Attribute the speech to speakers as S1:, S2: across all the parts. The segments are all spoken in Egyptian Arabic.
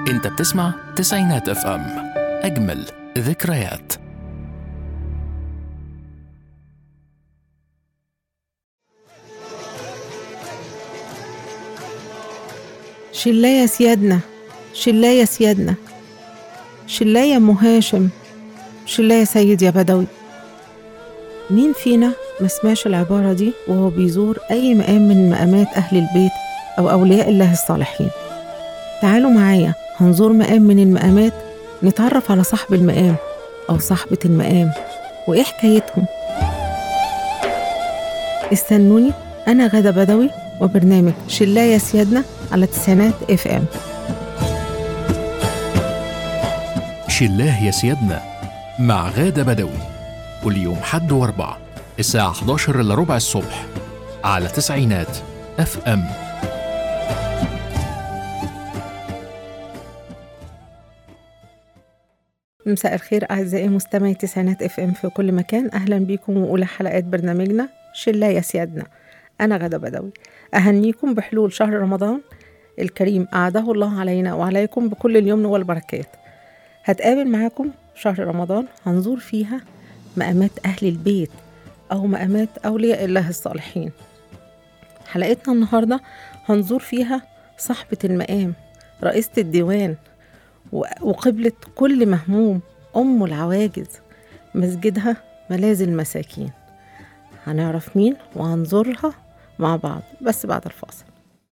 S1: انت بتسمع تسعينات اف ام اجمل ذكريات
S2: شلاية سيادنا شلاية سيادنا شلاية أم هاشم شلاية سيد يا بدوي مين فينا ما سمعش العبارة دي وهو بيزور أي مقام من مقامات أهل البيت أو أولياء الله الصالحين تعالوا معايا هنزور مقام من المقامات نتعرف على صاحب المقام أو صاحبة المقام وإيه حكايتهم استنوني أنا غادة بدوي وبرنامج شلاية سيادنا على تسعينات اف ام
S1: شلاه يا سيادنا مع غادة بدوي كل يوم حد واربع الساعة 11 إلا ربع الصبح على تسعينات اف ام
S2: مساء الخير أعزائي مستمعي تسعينات اف ام في كل مكان أهلا بيكم وأولى حلقات برنامجنا شلاية سيادنا أنا غادة بدوي أهنيكم بحلول شهر رمضان الكريم أعاده الله علينا وعليكم بكل اليمن والبركات هتقابل معاكم شهر رمضان هنزور فيها مقامات أهل البيت أو مقامات أولياء الله الصالحين حلقتنا النهاردة هنزور فيها صاحبة المقام رئيسة الديوان و- وقبلة كل مهموم أم العواجز مسجدها ملاذ المساكين هنعرف مين وهنزورها مع بعض بس بعد الفاصل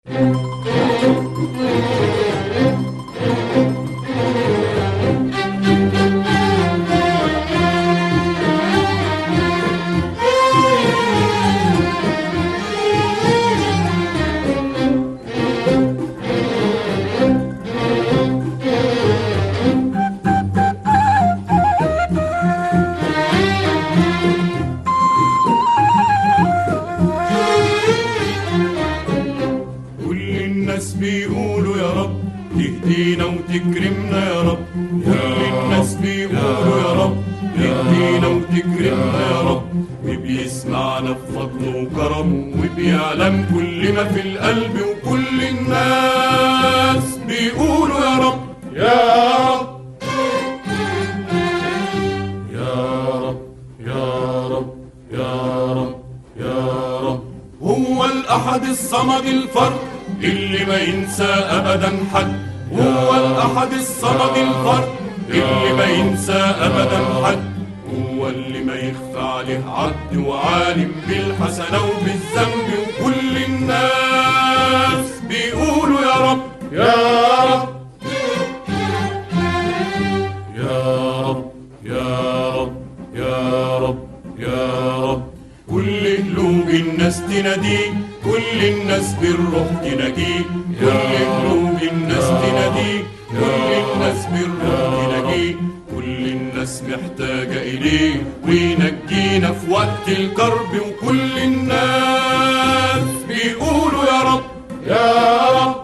S3: كل الناس بيقولوا يا رب تهدينا وتكرمنا يا رب كل الناس بيقولوا يا رب تهدينا وتكرمنا يا رب وبيسمعنا بفضله وكرمه وبيعلم كل ما في القلب وكل الناس بيقولوا يا رب يا رب يا رب يا رب يا رب يا رب هو الأحد الصمد الفرد اللي ما ينسى أبدا حد هو الأحد الصمد الفرد اللي ما ينسى أبدا حد هو اللي ما يخفى عليه عبد وعالم بالحسنة وبالذنب وكل الناس بيقولوا يا رب يا رب يا رب يا رب يا رب يا رب كل قلوب الناس تناديه كل الناس بالروح تناديه كل قلوب الناس تناديه كل الناس بالروح تناديه كل الناس محتاجة إليه وينجينا في وقت الكرب وكل الناس بيقولوا يا رب يا رب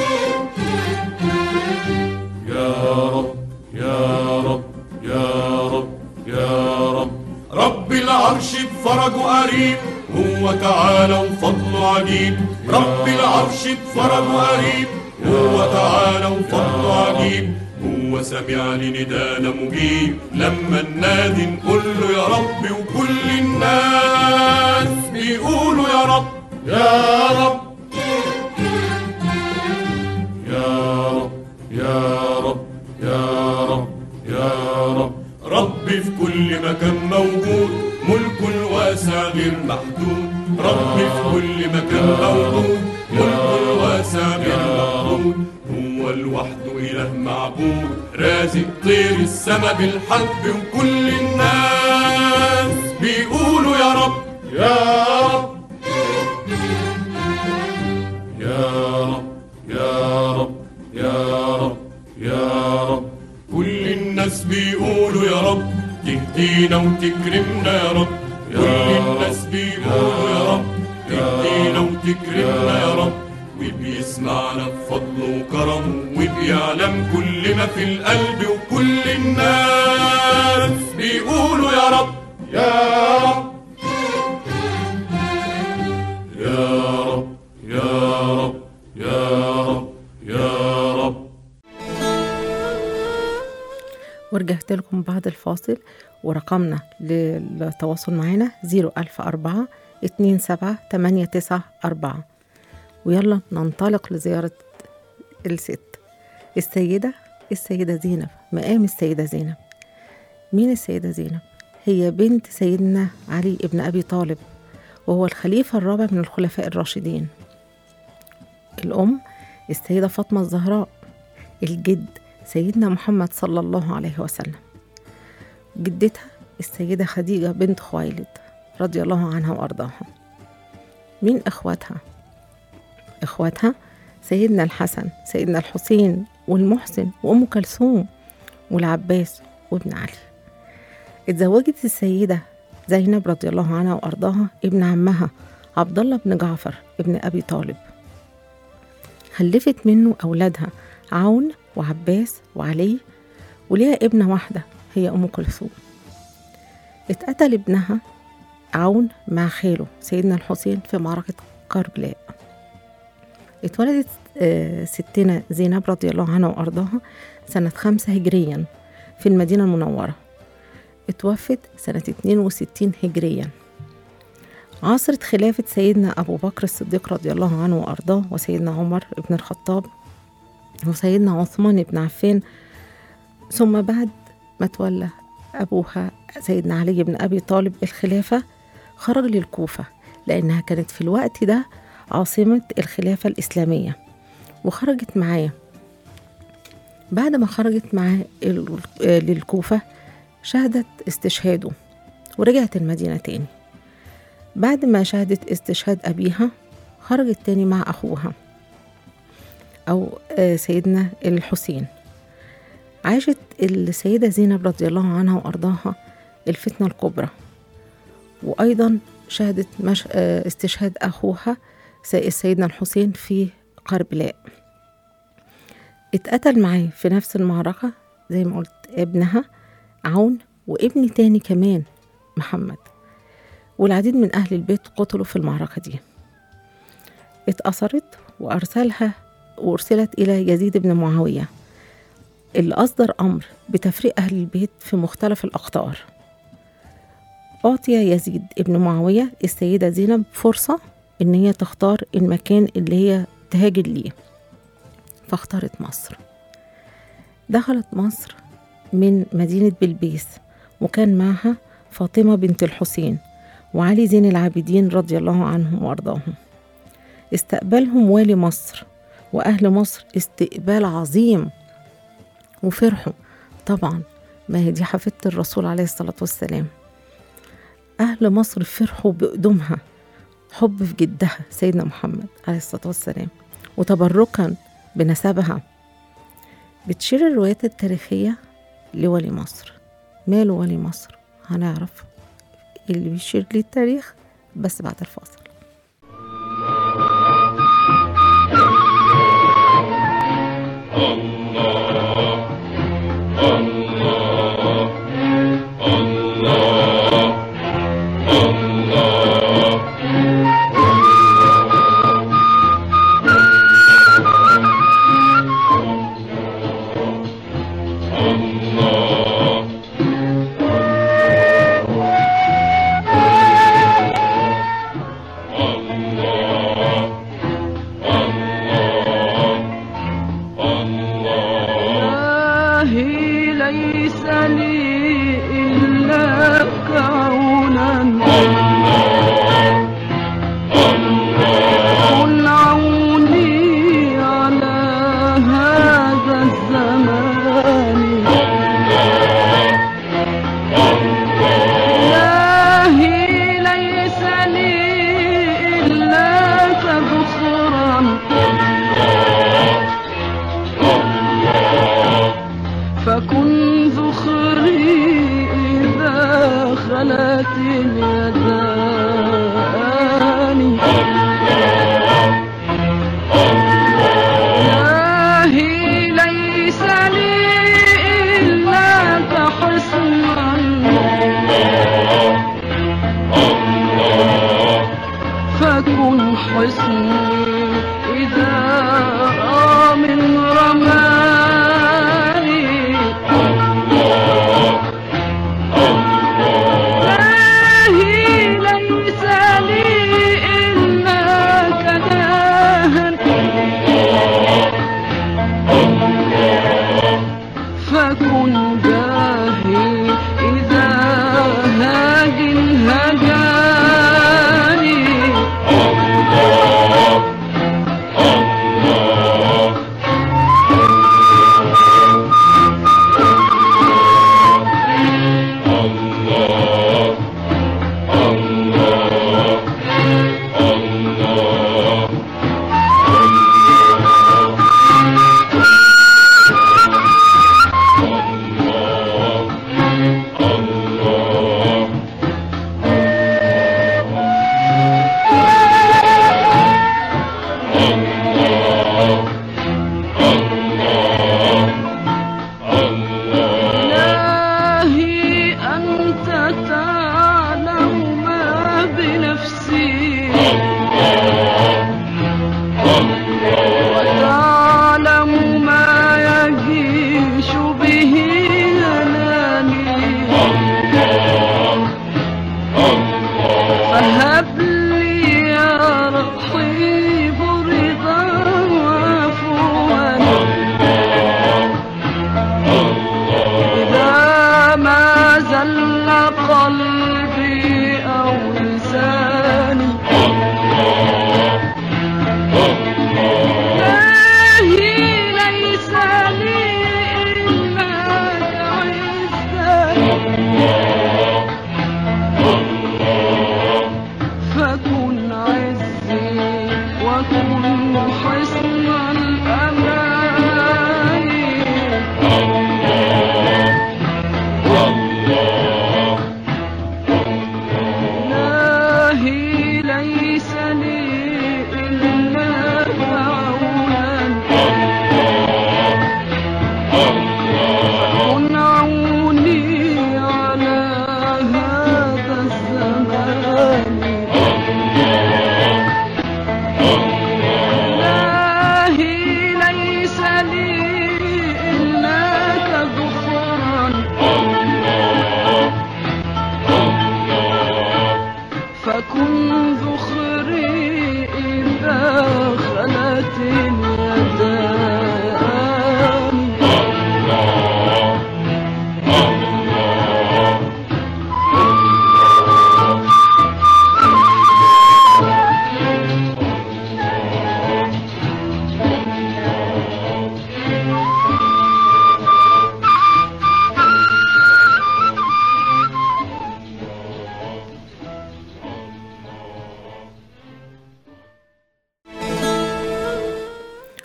S3: يا رب يا رب يا رب يا رب رب العرش بفرجه قريب هو تعالى وفضله عجيب رب العرش بفرجه قريب هو تعالى وفضله عجيب هو سمع لندانا مجيب لما ننادي نقول له يا رب وكل الناس بيقولوا يا رب يا رب يا رب يا رب يا رب يا رب رب في كل مكان موجود ملك الواسع غير محدود رب في كل مكان موجود ملك الواسع غير محدود هو لوحده إله معبود رازق طير السما بالحب وكل الناس بيقولوا يا رب يا رب يا رب يا رب يا رب يا رب كل الناس بيقولوا يا رب تهدينا وتكرمنا يا رب كل الناس بيقولوا يا رب تهدينا وتكرمنا يا رب وبيسمعنا بفضله وكرمه وبيعلم كل ما في القلب وكل الناس بيقولوا يا رب يا رب يا رب يا رب يا رب يا رب
S2: ورجعت لكم بعد الفاصل ورقمنا للتواصل معنا 01004 27894 ويلا ننطلق لزيارة الست السيدة السيدة زينب مقام السيدة زينب مين السيدة زينب؟ هي بنت سيدنا علي ابن أبي طالب وهو الخليفة الرابع من الخلفاء الراشدين الأم السيدة فاطمة الزهراء الجد سيدنا محمد صلى الله عليه وسلم جدتها السيدة خديجة بنت خويلد رضي الله عنها وأرضاها مين إخواتها؟ إخواتها سيدنا الحسن سيدنا الحسين والمحسن وأم كلثوم والعباس وابن علي اتزوجت السيدة زينب رضي الله عنها وأرضاها ابن عمها عبد الله بن جعفر ابن أبي طالب خلفت منه أولادها عون وعباس وعلي وليها ابنة واحدة هي أم كلثوم اتقتل ابنها عون مع خاله سيدنا الحسين في معركة كربلاء اتولدت آه، ستنا زينب رضي الله عنها وأرضاها سنة خمسة هجريا في المدينة المنورة اتوفت سنة 62 هجريا عاصرت خلافة سيدنا أبو بكر الصديق رضي الله عنه وأرضاه وسيدنا عمر بن الخطاب وسيدنا عثمان بن عفان ثم بعد ما تولى أبوها سيدنا علي بن أبي طالب الخلافة خرج للكوفة لأنها كانت في الوقت ده عاصمة الخلافة الإسلامية وخرجت معاه بعد ما خرجت معاه ال- آه للكوفة شهدت استشهاده ورجعت المدينة تاني بعد ما شهدت استشهاد أبيها خرجت تاني مع أخوها أو آه، سيدنا الحسين عاشت السيدة زينب رضي الله عنها وأرضاها الفتنة الكبرى وأيضا شهدت مش... آه، استشهاد أخوها سي- سيدنا الحسين في كربلاء اتقتل معاه في نفس المعركة زي ما قلت ابنها عون وابن تاني كمان محمد والعديد من أهل البيت قتلوا في المعركة دي اتأثرت وأرسلها وأرسلت إلى يزيد بن معاوية اللي أصدر أمر بتفريق أهل البيت في مختلف الأقطار أعطي يزيد ابن معاوية السيدة زينب فرصة إن هي تختار المكان اللي هي تهاجر ليه فاختارت مصر دخلت مصر من مدينة بلبيس وكان معها فاطمة بنت الحسين وعلي زين العابدين رضي الله عنهم وأرضاهم استقبلهم والي مصر وأهل مصر استقبال عظيم وفرحوا طبعا ما هي دي حفيدة الرسول عليه الصلاة والسلام أهل مصر فرحوا بقدومها حب في جدها سيدنا محمد عليه الصلاة والسلام وتبركا بنسبها بتشير الروايات التاريخية لولي مصر ماله ولي مصر هنعرف اللي بيشير لي التاريخ بس بعد الفاصل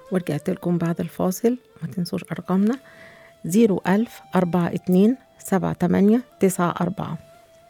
S2: ورجعت لكم بعد الفاصل ما تنسوش أرقامنا زيرو ألف أربعة اتنين سبعة تمانية تسعة أربعة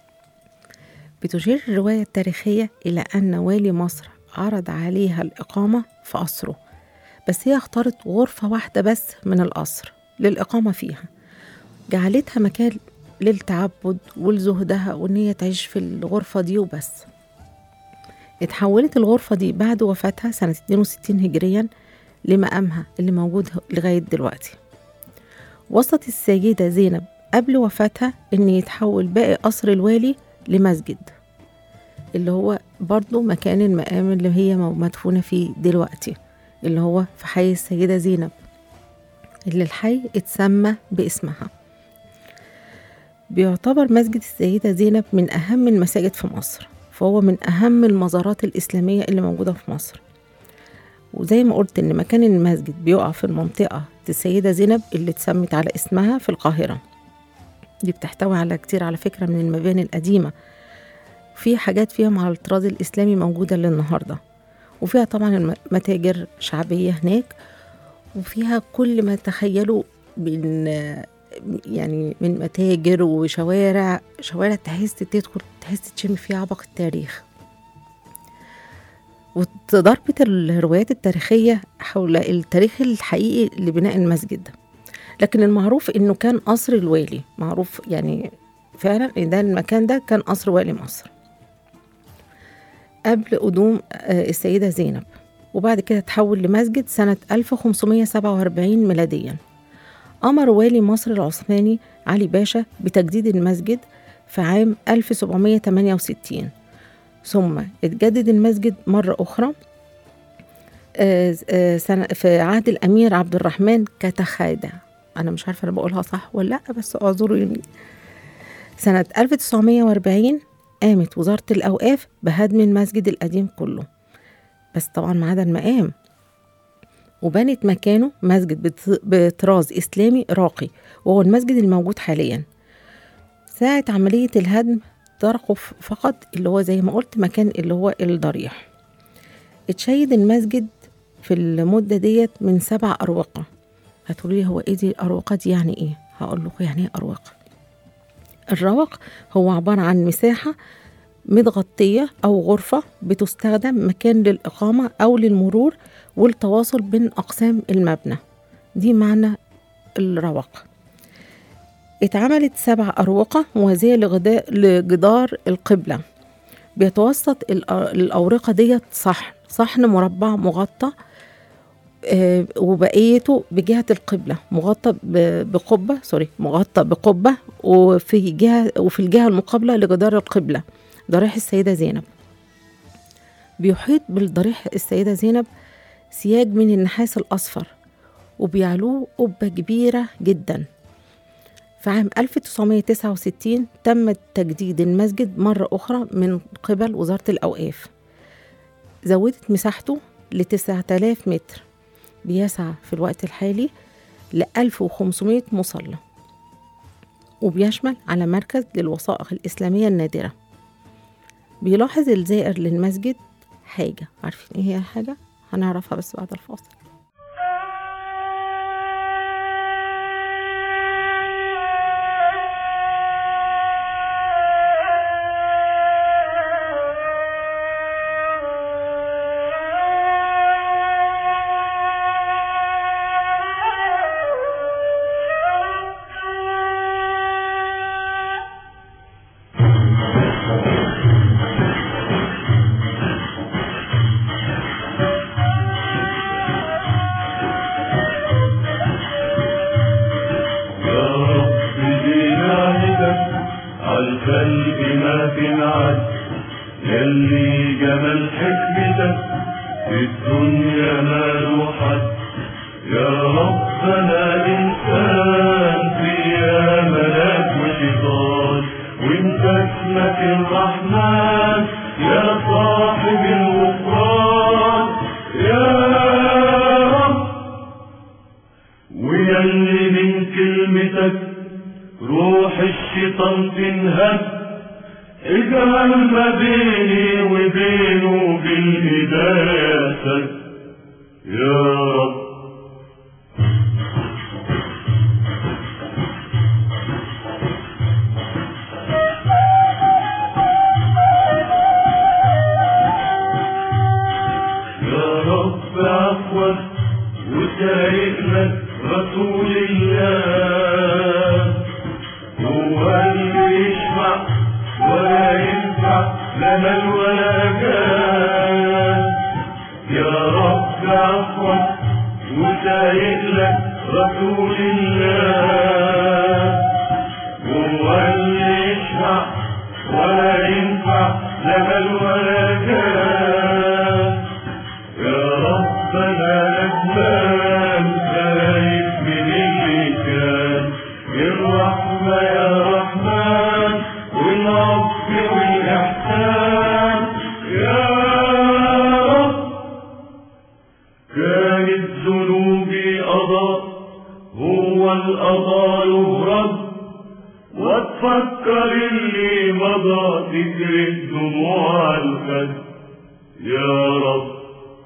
S2: بتشير الرواية التاريخية إلى أن والي مصر عرض عليها الإقامة في قصره بس هي اختارت غرفة واحدة بس من القصر للإقامة فيها جعلتها مكان للتعبد ولزهدها وإن هي تعيش في الغرفة دي وبس اتحولت الغرفة دي بعد وفاتها سنة 62 هجريا لمقامها اللي موجود لغاية دلوقتي وصلت السيدة زينب قبل وفاتها إن يتحول باقي قصر الوالي لمسجد اللي هو برضو مكان المقام اللي هي مدفونة فيه دلوقتي اللي هو في حي السيدة زينب اللي الحي اتسمى باسمها بيعتبر مسجد السيدة زينب من أهم المساجد في مصر فهو من أهم المزارات الإسلامية اللي موجودة في مصر وزي ما قلت إن مكان المسجد بيقع في المنطقة السيدة زينب اللي اتسمت على اسمها في القاهرة دي بتحتوي على كتير على فكرة من المباني القديمة في حاجات فيها على الطراز الإسلامي موجودة للنهاردة وفيها طبعا متاجر شعبية هناك وفيها كل ما تخيلوا من يعني من متاجر وشوارع شوارع تحس تدخل تحس تشم فيها عبق التاريخ وتضربت الروايات التاريخية حول التاريخ الحقيقي لبناء المسجد لكن المعروف انه كان قصر الوالي معروف يعني فعلا ان ده المكان ده كان قصر والي مصر قبل قدوم السيدة زينب وبعد كده تحول لمسجد سنة 1547 ميلاديا أمر والي مصر العثماني علي باشا بتجديد المسجد في عام 1768 ثم اتجدد المسجد مرة أخرى سنة في عهد الأمير عبد الرحمن كتخادع أنا مش عارفة أنا بقولها صح ولا لأ بس اعذروني سنة 1940 قامت وزارة الأوقاف بهدم المسجد القديم كله بس طبعا ما عدا المقام وبنت مكانه مسجد بطراز إسلامي راقي وهو المسجد الموجود حاليا ساعة عملية الهدم تركوا فقط اللي هو زي ما قلت مكان اللي هو الضريح اتشيد المسجد في المدة ديت من سبع أروقة هتقولي هو ايه دي الأروقة دي يعني ايه هقول لكم يعني ايه أروقة الروق هو عبارة عن مساحة متغطية أو غرفة بتستخدم مكان للإقامة أو للمرور والتواصل بين أقسام المبنى دي معنى الروق اتعملت سبع أروقة موازية لجدار القبلة بيتوسط الأورقة ديت صحن صحن مربع مغطى آه وبقيته بجهة القبلة مغطى بقبة سوري مغطى بقبة وفي جهة وفي الجهة المقابلة لجدار القبلة ضريح السيدة زينب بيحيط بالضريح السيدة زينب سياج من النحاس الأصفر وبيعلوه قبة كبيرة جدا في عام 1969 تم تجديد المسجد مرة أخرى من قبل وزارة الأوقاف زودت مساحته ل 9000 متر بيسعى في الوقت الحالي ل 1500 مصلى وبيشمل على مركز للوثائق الإسلامية النادرة بيلاحظ الزائر للمسجد حاجة عارفين ايه هي الحاجة؟ هنعرفها بس بعد الفاصل
S3: القلب ما تنعد يلي جمال حكمتك في الدنيا ما له حد يا ربنا الإنسان فيها ملاك وشيطان وانت اسمك الرحمن يا صاحب الغفران يا رب ويلي من كلمتك روح الشيطان تنهد اجعل ما بيني وبينه بالهداية سد يا رب وسايق لك رسول الله هو اللي يشفع ولا ينفع لا مال ولا جاه يا رب عفوا وسايق لك رسول الله هو اللي يشفع ولا ينفع لا مال ولا جاه يا ربنا ندمان خايف من اللي كان الرحمة يا رحمن والعطف والإحسان يا رب كانت ذنوبي قضاء هو القضاء له رد وتفكر اللي مضى تجري الدموع على الخد يا رب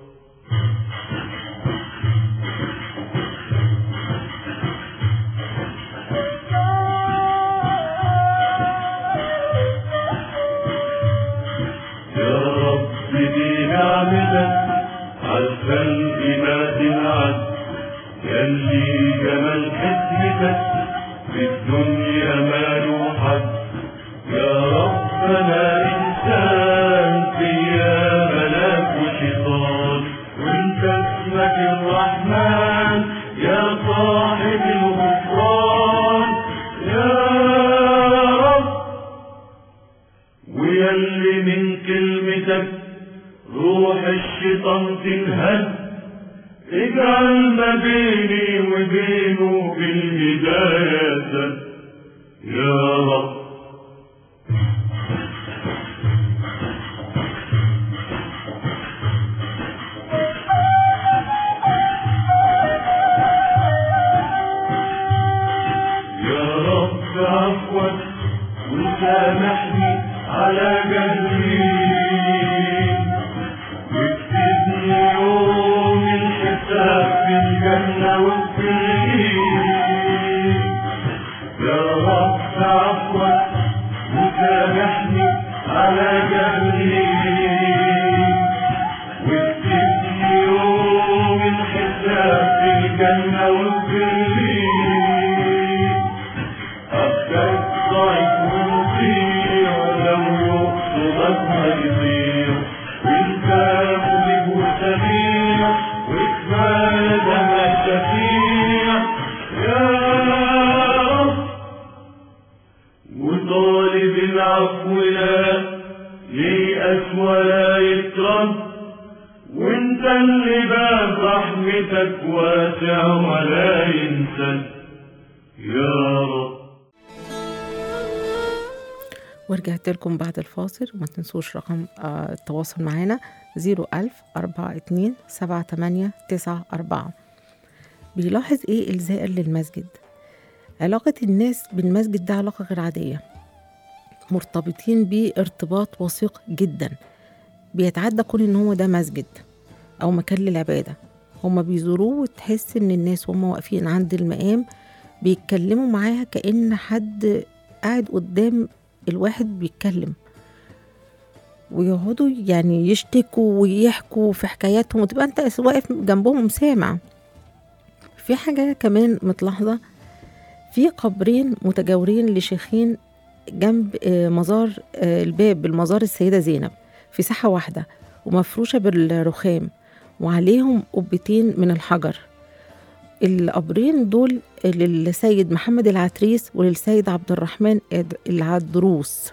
S3: يا رب دي نعمتك عالخلق ما تنعد يلي جمال حكمتك في الدنيا ما له حد يا ربنا انسان فيا ملاك وشيطان وانت اسمك الرحمن يا صاحب الغفران يا رب ويلي من كلمتك روح الشيطان تنهد اجعل ما بيني وبينه بالهداية سد. يا رب يا رب عفوا وسامحني على جهلي واكتبني يوم الحساب في الجنة والفي يا رب عفوا وسامحني على جهلي واكتبني يوم الحساب في الجنة والفي أبدأ ضعيف ومطيع لو يقصدك ما يضيع وانت مذنب وسميع وكفاية دم الشفيع يا رب وطالب العفو لا ييأس ولا يترد وانت اللي باب رحمتك واسع ولا ينسد يا رب
S2: ورجعت لكم بعد الفاصل وما تنسوش رقم آه، التواصل معانا 01000 42 78 94 بيلاحظ ايه الزائر للمسجد علاقة الناس بالمسجد ده علاقة غير عادية مرتبطين بيه ارتباط وثيق جدا بيتعدى كون ان هو ده مسجد او مكان للعبادة هما بيزوروه وتحس ان الناس وهم واقفين عند المقام بيتكلموا معاها كأن حد قاعد قدام الواحد بيتكلم ويقعدوا يعني يشتكوا ويحكوا في حكاياتهم وتبقى انت واقف جنبهم سامع في حاجة كمان متلاحظة في قبرين متجاورين لشيخين جنب آه، مزار آه، الباب بالمزار السيدة زينب في ساحة واحدة ومفروشة بالرخام وعليهم قبتين من الحجر القبرين دول للسيد محمد العتريس وللسيد عبد الرحمن العدروس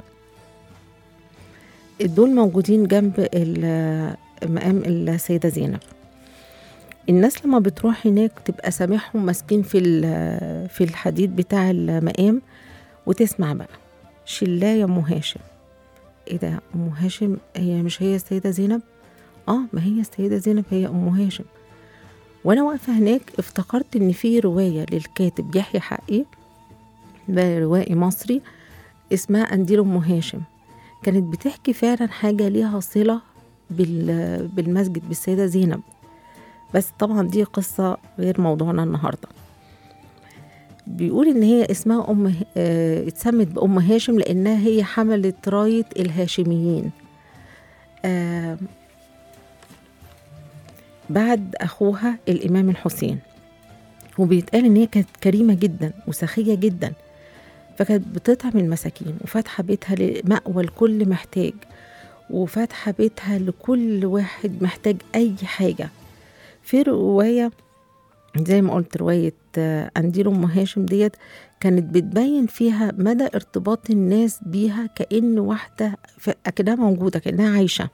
S2: دول موجودين جنب ال- مقام السيدة زينب الناس لما بتروح هناك تبقى سامعهم ماسكين في ال- في الحديد بتاع المقام وتسمع بقى شلا يا ام هاشم ايه ده ام هاشم هي مش هي السيدة زينب اه ما هي السيدة زينب هي ام هاشم وانا واقفه هناك افتكرت ان في روايه للكاتب يحيى حقي ده روائي مصري اسمها قنديل ام هاشم كانت بتحكي فعلا حاجه ليها صله بال- بالمسجد بالسيده زينب بس طبعا دي قصه غير موضوعنا النهارده بيقول ان هي اسمها ام آه، اتسمت بام هاشم لانها هي حملت رايه الهاشميين آه بعد أخوها الإمام الحسين وبيتقال إن هي كانت كريمة جدا وسخية جدا فكانت بتطعم المساكين وفاتحة بيتها لمأوى لكل محتاج وفاتحة بيتها لكل واحد محتاج أي حاجة في رواية زي ما قلت رواية آه، قنديل أم هاشم ديت كانت بتبين فيها مدى ارتباط الناس بيها كأن واحدة ف- أكنها موجودة كأنها عايشة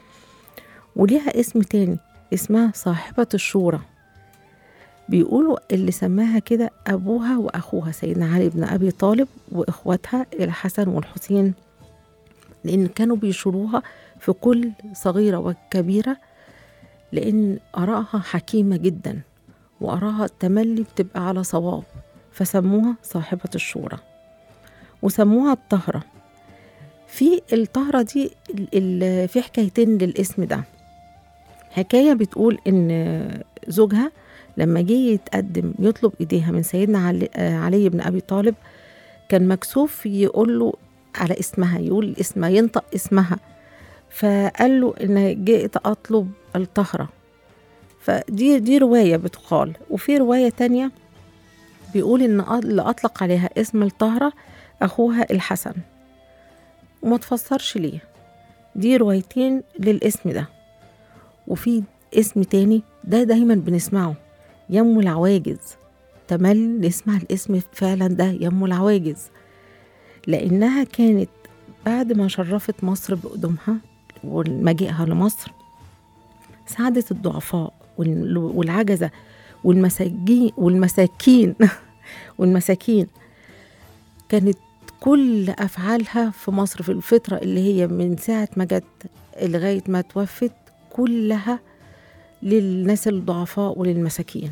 S2: وليها اسم تاني اسمها صاحبة الشورى بيقولوا اللي سماها كده أبوها وأخوها سيدنا علي بن أبي طالب وإخواتها الحسن والحسين لأن كانوا بيشوروها في كل صغيرة وكبيرة لأن آرائها حكيمة جدا وآرائها التملي بتبقى على صواب فسموها صاحبة الشورى وسموها الطهرة في الطهرة دي ال- ال- في حكايتين للاسم ده حكاية بتقول إن زوجها لما جه يتقدم يطلب إيديها من سيدنا علي, آه، علي بن أبي طالب كان مكسوف يقول له على اسمها يقول اسمها ينطق اسمها فقال له إن جئت أطلب الطهرة فدي دي رواية بتقال وفي رواية تانية بيقول إن أ- اللي أطلق عليها اسم الطهرة أخوها الحسن وما تفسرش ليه دي روايتين للاسم ده وفي اسم تاني ده دايما بنسمعه يم العواجز تمل نسمع الاسم فعلا ده يم العواجز لأنها كانت بعد ما شرفت مصر بقدومها ومجيئها لمصر ساعدت الضعفاء وال- والعجزة والمساجين والمساكين والمساكين كانت كل أفعالها في مصر في الفترة اللي هي من ساعة ما جت لغاية ما توفت كلها للناس الضعفاء وللمساكين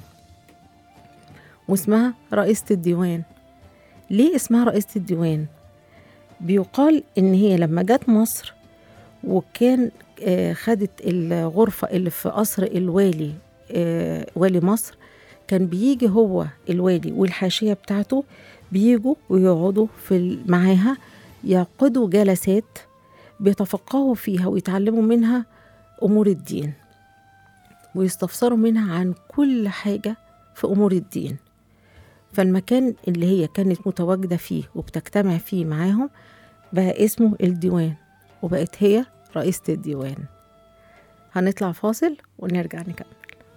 S2: واسمها رئيسة الديوان ليه اسمها رئيسة الديوان؟ بيقال إن هي لما جت مصر وكان آه، خدت الغرفة اللي في قصر الوالي آه، والي مصر كان بيجي هو الوالي والحاشية بتاعته بيجوا ويقعدوا في ال- معاها يعقدوا جلسات بيتفقهوا فيها ويتعلموا منها أمور الدين ويستفسروا منها عن كل حاجة في أمور الدين فالمكان اللي هي كانت متواجدة فيه وبتجتمع فيه معاهم بقى اسمه الديوان وبقت هي رئيسة الديوان هنطلع فاصل ونرجع نكمل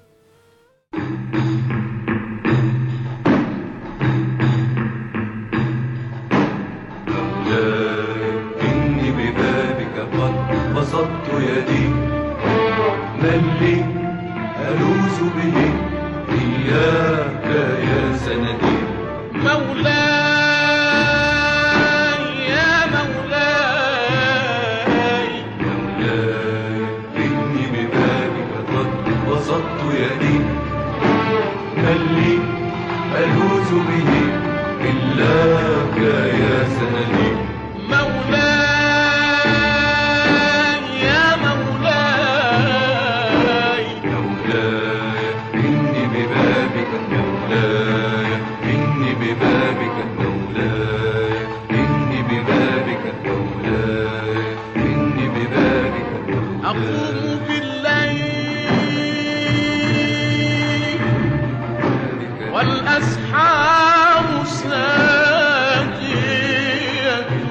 S4: إني ببابك قد بسطت يدي من لي ألوذ به إياك يا سندي
S5: مولاي يا مولاي
S4: مولاي إني ببابك قد بسطت يدي من لي ألوذ به إلاك يا سندي
S5: مولاي يا مولاي
S4: مولاي إني ببابك مولاي إني ببابك مولاي إني ببابك مولاي إني ببابك مولاي
S5: أقوم بالليل والأسحار ساجية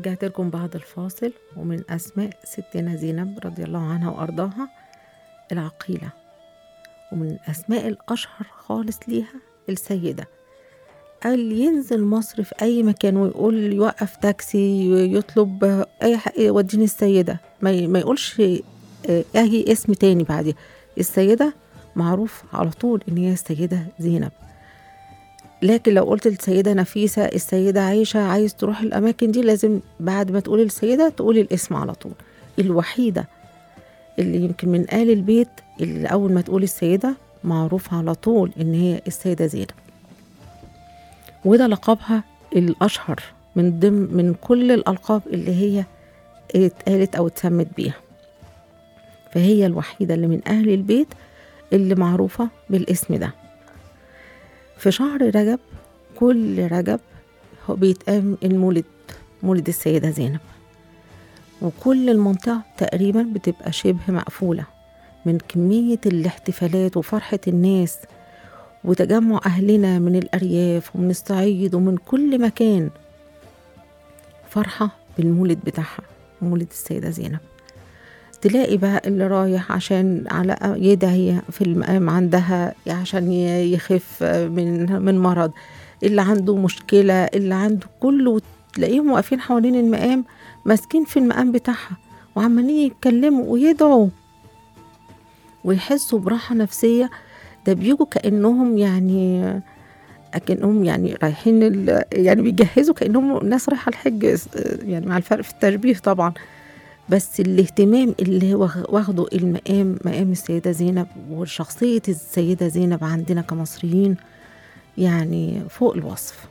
S2: ورجعت لكم بعد الفاصل ومن أسماء ستنا زينب رضي الله عنها وأرضاها العقيلة ومن الأسماء الأشهر خالص ليها السيدة قال ينزل مصر في أي مكان ويقول يوقف تاكسي يطلب أي حق وديني السيدة ما, ي- ما يقولش آه، أي اسم تاني بعدها السيدة معروف على طول إن هي السيدة زينب لكن لو قلت السيدة نفيسة السيدة عايشة عايز تروح الأماكن دي لازم بعد ما تقول السيدة تقول الاسم على طول الوحيدة اللي يمكن من آل البيت اللي أول ما تقول السيدة معروف على طول إن هي السيدة زينب وده لقبها الأشهر من ضمن من كل الألقاب اللي هي اتقالت أو اتسمت بيها فهي الوحيدة اللي من أهل البيت اللي معروفة بالاسم ده في شهر رجب كل رجب هو بيتقام المولد مولد السيدة زينب وكل المنطقة تقريبا بتبقى شبه مقفولة من كمية الاحتفالات وفرحة الناس وتجمع أهلنا من الأرياف ومن الصعيد ومن كل مكان فرحة بالمولد بتاعها مولد السيدة زينب تلاقي بقى اللي رايح عشان على يدعي في المقام عندها عشان ي- يخف من من مرض اللي عنده مشكلة اللي عنده كله تلاقيهم واقفين حوالين المقام ماسكين في المقام بتاعها وعمالين يتكلموا ويدعوا ويحسوا براحة نفسية ده بيجوا كأنهم يعني كأنهم يعني رايحين ال- يعني بيجهزوا كأنهم ناس رايحة الحج يعني مع الفرق في التشبيه طبعا بس الاهتمام اللي واخ- واخده المقام مقام السيدة زينب وشخصية السيدة زينب عندنا كمصريين يعني فوق الوصف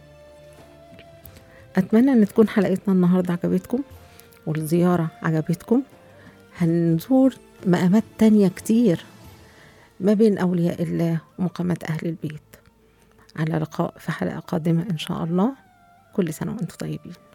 S2: أتمنى أن تكون حلقتنا النهاردة عجبتكم والزيارة عجبتكم هنزور مقامات تانية كتير ما بين أولياء الله ومقامات أهل البيت على لقاء في حلقة قادمة إن شاء الله كل سنة وأنتم طيبين